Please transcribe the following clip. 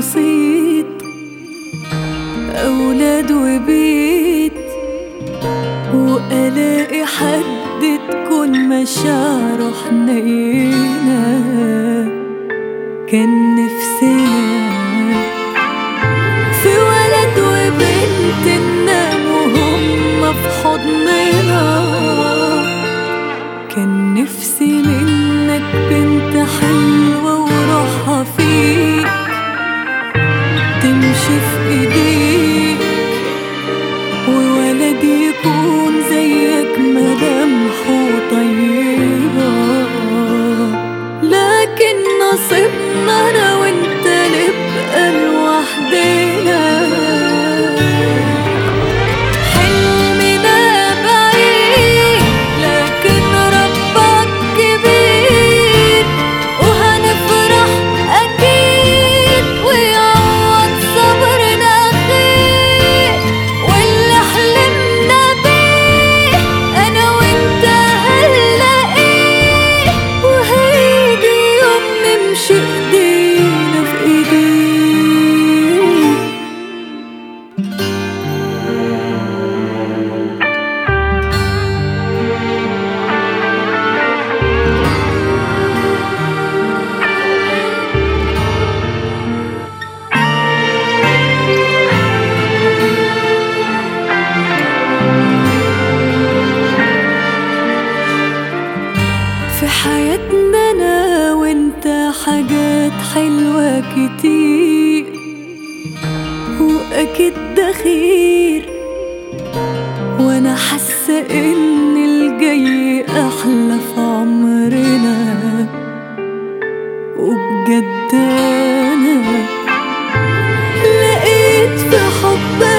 بسيط أولاد وبيت وألاقي حد تكون مشاعره حنينة كان نفسنا في ولد وبنت ننام وهم في حضننا كان نفسي منك بنت حلوة وروحها فيك تمشي في ايديك وولد يكون زيك ملامحه طيبة لكن نصيبنا انا وانت نبقى لوحدنا حلمنا بعيد لكن ربك كبير وهنفرح أكيد ويعوض صبرنا خير واللي حلمنا بيه أنا وأنت هنلاقيه وهيجي يوم نمشي إيدينا في إيديه في حياتنا انا وانت حاجات حلوة كتير واكيد ده خير وانا حاسة ان الجاي احلى في عمرنا وبجد انا لقيت في حبك